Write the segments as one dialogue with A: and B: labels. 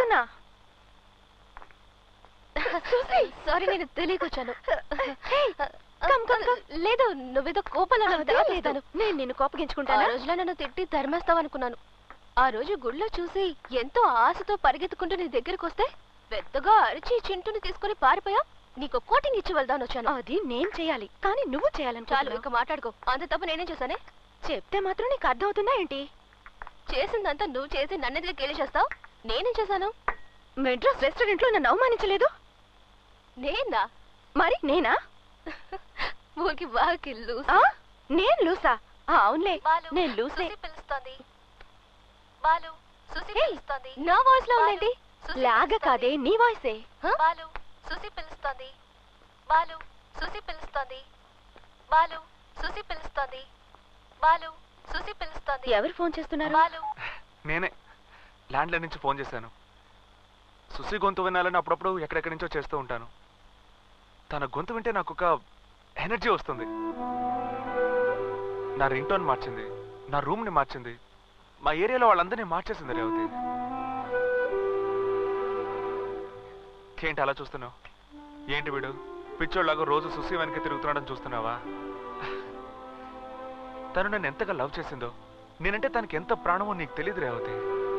A: నాన్న
B: సారీ నేను తెలియకొచ్చాను
A: come, come, come.
B: లేదు నువ్వేదో కోపంలో నన్ను
A: అదేం లేదు.
B: దాచేస్తాను.
A: నేను నిన్ను
B: ఆ
A: కోపగించుకుంటానా
B: రోజులో నన్ను తిట్టి ధర్మేస్తావనుకున్నాను ఆ రోజు గుళ్ళో చూసి ఎంతో ఆశతో పరిగెత్తుకుంటూ నీ దగ్గరికి వస్తే పెద్దగా అరిచి చింటుని తీసుకుని పారిపోయా నీకు కోటింగ్ ఇచ్చి వెళ్దాను వచ్చాను
A: అది నేను చేయాలి కానీ నువ్వు
B: చాలు
A: చేయాలనుకుంటున్నావు
B: ఇక మాట్లాడుకో అంత తప్ప నేనేం చేశానే
A: చెప్తే మాత్రం నీకు అర్థమవుతుందా ఏంటి
B: చేసిందంతా నువ్వు చేసి నన్నెదిగా గేలి చేస్తావు నేనేం చేశాను
A: మెడ్రాస్ రెస్టారెంట్ లో నన్ను అవమానించలేదు
B: నేనా
A: మరి నేనా
B: ఊరికి బాగా లూస్
A: ఆ? నేను లూసా ఆ, అవునులే
B: బాలు,
A: నేను లూసే
B: సుసి పిలుస్తోంది బాలు సుసి
A: ఏయ్,
B: పిలుస్తోంది నా వాయిస్ లో ఉందేంటి సుసి
A: లాగ
B: పిలుస్తోంది.
A: కాదే నీ వాయిసే
B: హ? బాలు సుసి పిలుస్తోంది బాలు సుసి పిలుస్తోంది బాలు సుసి పిలుస్తోంది బాలు సుసి పిలుస్తోంది
A: ఎవరు ఫోన్ చేస్తున్నారు
B: బాలు
C: నేనే ల్యాండ్లైన్ నుంచి ఫోన్ చేశాను సుసి గొంతు వినాలని అప్పుడప్పుడు ఎక్కడెక్కడి నుంచో చేస్తూ ఉంటాను తన గొంతు వింటే నాకు ఒక ఎనర్జీ వస్తుంది నా రింగ్ టోన్ మార్చింది నా రూమ్ని మార్చింది మా ఏరియాలో వాళ్ళందరినీ మార్చేసింది రేవతి ఏంటి అలా చూస్తున్నావు ఏంటి వీడు పిచ్చోళ్ళలాగా రోజు సుసి వెనక తిరుగుతున్నాడని చూస్తున్నావా తను నన్ను ఎంతగా లవ్ చేసిందో నేనంటే తనకి ఎంత ప్రాణమో నీకు తెలియదు రేవతి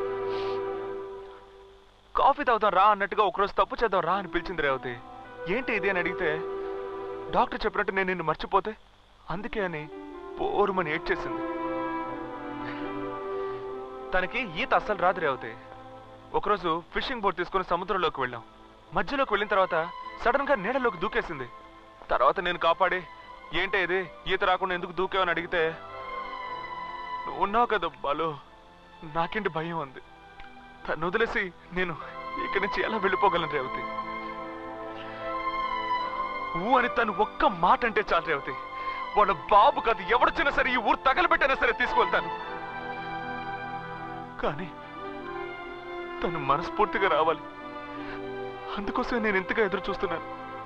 C: కాఫీ తాగుతాం రా అన్నట్టుగా ఒకరోజు తప్పు చేద్దాం రా అని పిలిచింది రేవతి ఏంటి ఇది అని అడిగితే డాక్టర్ చెప్పినట్టు నేను నిన్ను మర్చిపోతే అందుకే అని పోరుమని ఏడ్చేసింది తనకి ఈత అస్సలు రాదు రేవతి ఒకరోజు ఫిషింగ్ బోట్ తీసుకుని సముద్రంలోకి వెళ్ళాం మధ్యలోకి వెళ్ళిన తర్వాత సడన్ గా నీడలోకి దూకేసింది తర్వాత నేను కాపాడి ఏంటే ఇది ఈత రాకుండా ఎందుకు దూకావని అడిగితే "నువ్వు ఉన్నావు కదా బాలు నాకేంటి భయం ఉంది తను వదిలేసి నేను ఇక్కడి నుంచి ఎలా వెళ్ళిపోగలను రేవతి ఊ అని తను ఒక్క మాట అంటే చాలు రేవతి వాళ్ళ బాబు కాదు ఎవడొచ్చినా సరే ఈ ఊరు తగలబెట్టైనా సరే తీసుకువెళ్తాను కానీ తను మనస్ఫూర్తిగా రావాలి అందుకోసమే నేను ఎంతగా ఎదురు చూస్తున్నాను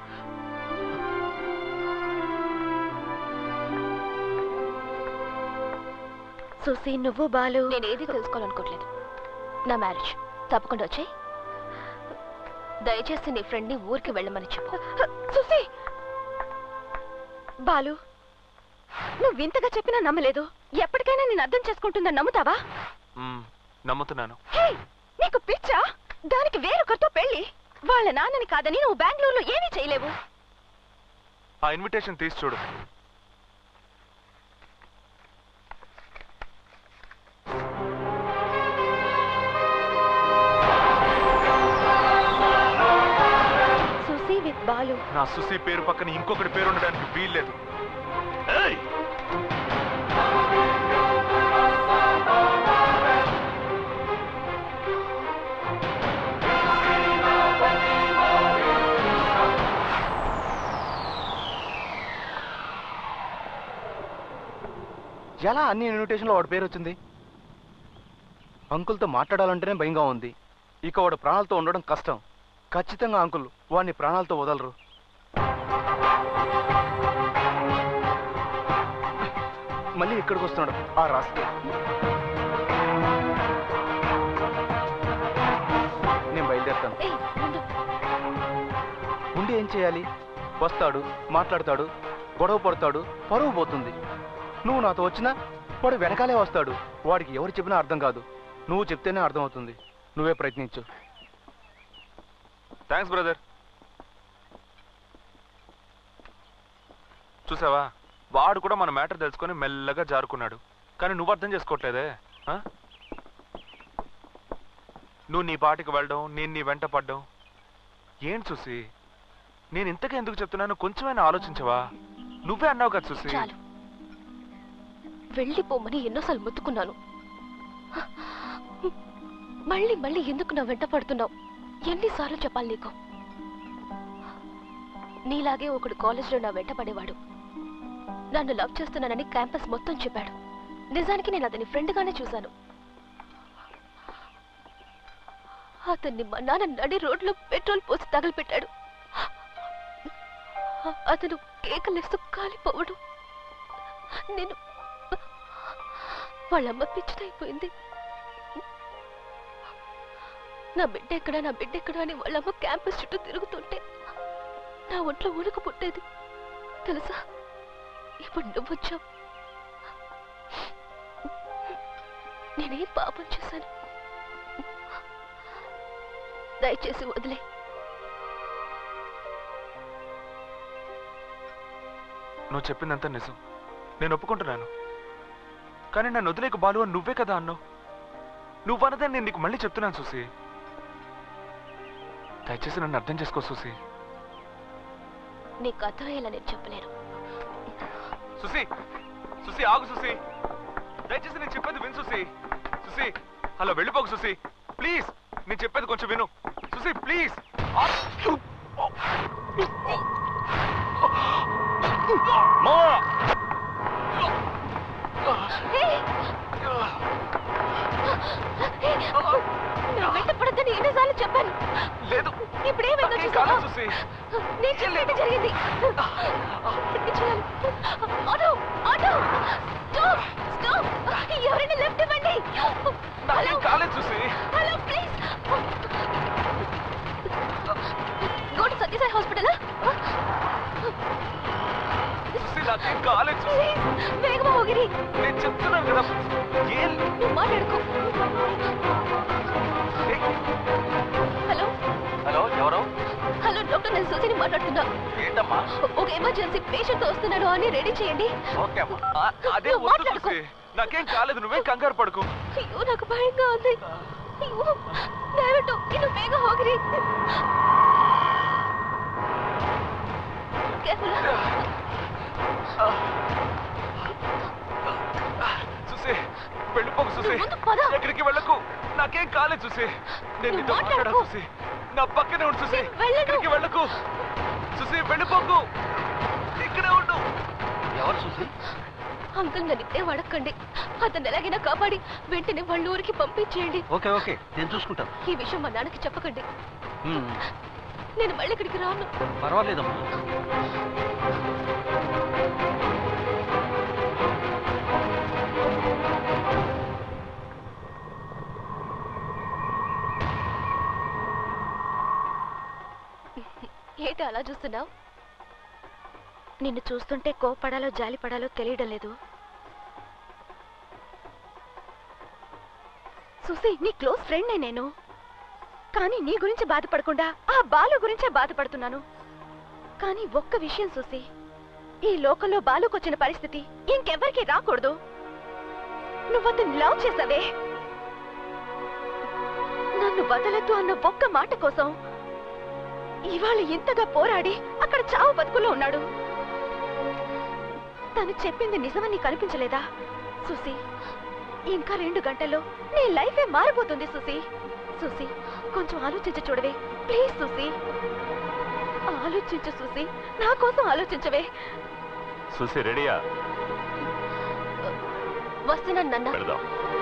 A: సుసి నువ్వు బాలు
B: నేను ఏది తెలుసుకోవాలనుకోవట్లేదు నా మ్యారేజ్ తప్పకుండా వచ్చాయి దయచేసి నీ ఫ్రెండ్ ని ఊరికి వెళ్ళమని చెప్పు
A: సుసి బాలు నువ్వు ఇంతగా చెప్పినా నమ్మలేదు ఎప్పటికైనా నేను అర్థం చేసుకుంటుందని నమ్ముతావా
C: మ్మ్, నమ్ముతున్నాను
A: హే నీకు పిచ్చా దానికి వేరొకరితో పెళ్లి వాళ్ళ నాన్నని కాదని నువ్వు బెంగళూరులో ఏమీ చేయలేవు
C: ఆ ఇన్విటేషన్ తీసి చూడు
A: సుసి విత్ బాలు
C: నా సుసి పేరు పక్కన ఇంకొకటి పేరు ఉండడానికి వీల్లేదు ఏయ్!
D: ఎలా అన్ని ఇన్విటేషన్లో వాడి పేరు వచ్చింది అంకుల్తో మాట్లాడాలంటేనే భయంగా ఉంది ఇక వాడు ప్రాణాలతో ఉండడం కష్టం ఖచ్చితంగా అంకుల్ వాడిని ప్రాణాలతో వదలరు మళ్ళీ ఇక్కడికి వస్తున్నాడు ఆ రాస్తే నేను బయలుదేరుతాను
B: ఏయ్ ఉండు.
D: ఉండి ఏం చేయాలి వస్తాడు మాట్లాడతాడు గొడవ పడతాడు పరువు పోతుంది నువ్వు నాతో వచ్చినా వాడు వెనకాలే వస్తాడు వాడికి ఎవరు చెప్పినా అర్థం కాదు నువ్వు చెప్తేనే అర్థమవుతుంది నువ్వే ప్రయత్నించు
C: థ్యాంక్స్ బ్రదర్ చూసావా వాడు కూడా మన మ్యాటర్ తెలుసుకొని మెల్లగా జారుకున్నాడు కానీ నువ్వు అర్థం చేసుకోవట్లేదే ఆ? నువ్వు నీ పాటికి వెళ్ళడం నేను నీ వెంట పడ్డం ఏంటి చూసి నేను ఇంతగా ఎందుకు చెప్తున్నాను కొంచెమైనా ఆలోచించవా నువ్వే అన్నావు కదా చూసి
B: చాలు వెళ్ళిపోమని ఎన్నోసార్లు మొత్తుకున్నాను మళ్ళీ మళ్ళీ ఎందుకు నా వెంట పడుతున్నావు ఎన్నిసార్లు చెప్పాలి నీకు నీలాగే ఒకడు కాలేజ్లో నా వెంట పడేవాడు నన్ను లవ్ చేస్తున్నానని క్యాంపస్ మొత్తం చెప్పాడు నిజానికి నేను అతని ఫ్రెండ్గానే చూశాను అతన్ని మా నాన్న నడి రోడ్లో పెట్రోల్ పోసి తగలపెట్టాడు అతను కేకలేస్తూ కాలిపోవడం నేను వాళ్ళమ్మ పిచ్చిదైపోయింది నా బిడ్డ ఎక్కడ నా బిడ్డ ఎక్కడ అని వాళ్ళమ్మ క్యాంపస్ చుట్టూ తిరుగుతుంటే నా ఒంట్లో ఉణుకు పుట్టేది తెలుసా ఇప్పుడు నువ్వు వచ్చావు నేనేం పాపం చేశాను దయచేసి వదిలే
C: నువ్వు చెప్పిందంతా నిజం నేను ఒప్పుకుంటున్నాను కానీ నన్ను వదిలేకు బాలు అని నువ్వే కదా అన్నావు నువ్వు అన్నదని నేను నీకు మళ్ళీ చెప్తున్నాను చూసి దయచేసి నన్ను అర్థం చేసుకో చూసి
B: నీకు అర్థమయ్యేలా నేను చెప్పలేను
C: సుసి సుసి ఆగు సుసి దయచేసి నేను చెప్పేది విను సుసి సుసి అలా వెళ్ళిపోకు సుసి ప్లీజ్ నేను చెప్పేది కొంచెం విను సుసి ప్లీజ్
B: నా వెంట పడద్దని ఎన్నిసార్లు చెప్పాను
C: లేదు
B: ఇప్పుడు ఏమైందో
C: నాకేం
B: చూసావా?
C: కాలేదు సుసి
B: నేను చెప్పేది జరిగింది ఇప్పుడు చేయాలి? ఆటో ఆటో స్టాప్ స్టాప్ ఎవరైనా లెఫ్ట్ ఇవ్వండి
C: నాకేం కాలేదు Susi
B: hello please go to Sathya Sai hospital
C: Susi నాకేం కాలేదు సుసి
B: ప్లీజ్ వేగమా ಹೋಗಿರಿ
C: నేను చెప్తున్నాను కదా ఏం
B: నువ్వు మాట్లాడుకో
C: ఏయ్,
B: హలో
D: హలో ఎవరు
B: హలో డాక్టర్ నేను సుసిని మాట్లాడుతున్నా
D: ఏంటమ్మా
B: ఒక ఎమర్జెన్సీ పేషెంట్ వస్తున్నాడు అని రెడీ చేయండి
D: ఓకే అమ్మా
C: ఆ- అదే
B: నువ్వు
C: వద్దు
B: మాట్లాడుకో.
C: సుసి నాకేం కాలేదు నువ్వేం కంగారు పడుకో
B: ಅಯ್ಯೋ నాకు ಭಯಂగా ఉంది ಅಯ್ಯೋ ದಯವಿಟ್ಟು ಇನ್ನು ಬೇಗ ಹೋಗಿರಿ ಕೇವಲ
C: చూసి వెళ్ళిపోకు చూసి
B: ముందు పద.
C: ఎక్కడికి వెళ్ళకు నాకేం కాలేదు చూసి నేను
B: నువ్వు
C: నీతో మాట్లాడా
B: మాట్లాడుకో.
C: చూసి నా పక్కనే ఉండు చూసి
B: నేను వెళ్ళను.
C: ఎక్కడికి వెళ్ళకు చూసి వెళ్ళిపోకు ఇక్కడే ఉండు
D: ఎవరు చూసి
B: అంకుల్ నన్ను ఇప్పుడే అడగండి అతను ఎలాగైనా కాపాడి వెంటనే వాళ్ళ ఊరికి పంపించేయండి
D: ఓకే ఓకే నేను చూసుకుంటాను
B: ఈ విషయం మా నాన్నకి చెప్పకండి
D: ఉమ్,
B: నేను మళ్ళీ ఇక్కడికి రాను
D: పర్వాలేదమ్మా
B: ఏంటి అలా చూస్తున్నావు
A: నిన్ను చూస్తుంటే కోపడాలో జాలిపడాలో తెలియడం లేదు సుసి నీ క్లోజ్ ఫ్రెండ్నే నేను కానీ నీ గురించి బాధపడకుండా ఆ బాలు గురించే బాధపడుతున్నాను కానీ ఒక్క విషయం సుసి ఈ లోకంలో బాలుకొచ్చిన పరిస్థితి ఇంకెవ్వరికీ రాకూడదు నువ్వు అతన్ని లవ్ చేసావే నన్ను వదలద్దు అన్న ఒక్క మాట కోసం ఇవాళ ఇంతగా పోరాడి అక్కడ చావు బతుకులో ఉన్నాడు తను చెప్పింది నిజమని కనిపించలేదా సుసి ఇంకా రెండు గంటల్లో నీ లైఫే మారిపోతుంది సుసి సుసి కొంచెం ఆలోచించి చూడవే ప్లీజ్ సుసి ఆలోచించు సుసి నా కోసం ఆలోచించవే
C: చూసి రెడీయా
B: వస్తున్నాను నాన్న
C: పెడదాం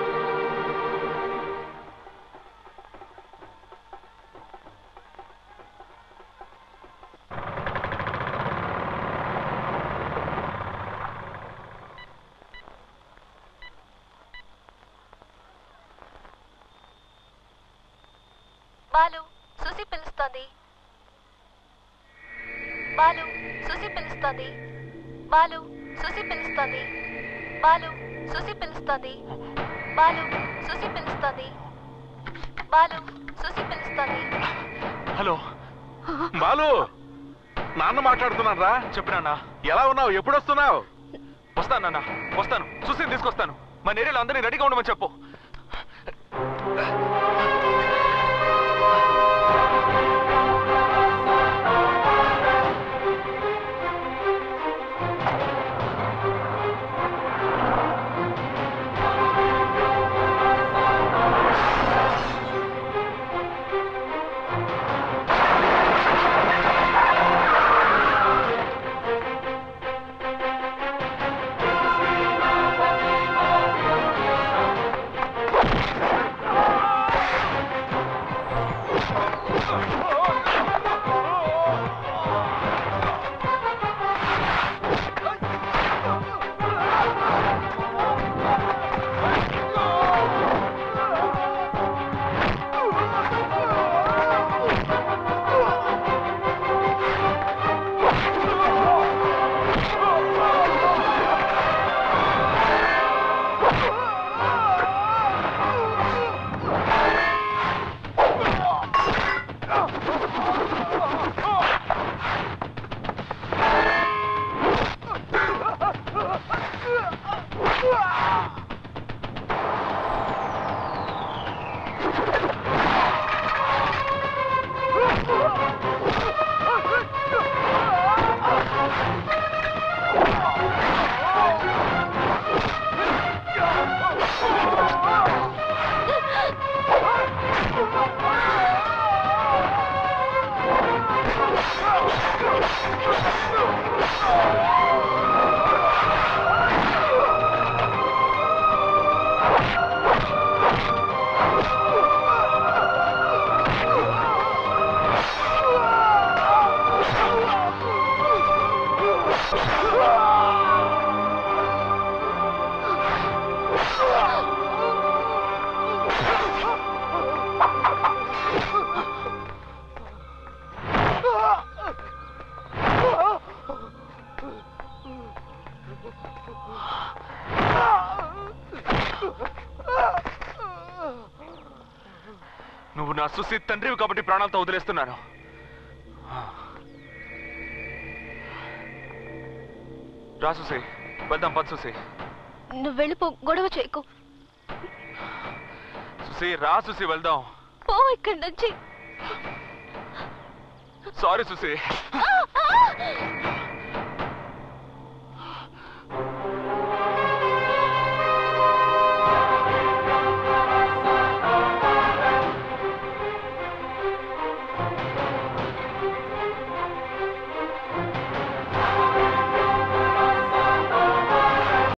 B: బాలు సుసి పిలుస్తోంది బాలు సుసి పిలుస్తోంది బాలు సుసి పిలుస్తోంది బాలు సుసి పిలుస్తోంది బాలు సుసి పిలుస్తోంది బాలు సుసి పిలుస్తోంది
C: హలో
E: బాలు నాన్న మాట్లాడుతున్నాను రా
C: చెప్పినా
E: ఎలా ఉన్నావు ఎప్పుడు వస్తున్నావు
C: వస్తాను నాన్న వస్తాను చూసి తీసుకొస్తాను మన ఏరియాలో అందరినీ రెడీగా ఉండమని చెప్పు నువ్వు నా సుసి తండ్రివి కాబట్టి ప్రాణాలతో వదిలేస్తున్నాను రా సుసి వెళ్దాం పద సుసి
B: నువ్వు వెళ్ళిపో గొడవ చేయకు
C: సుసి రా సుసి వెళ్దాం
B: పో ఇక్కడి నుంచి
C: సారీ సుసి
B: ఆ! ఆ!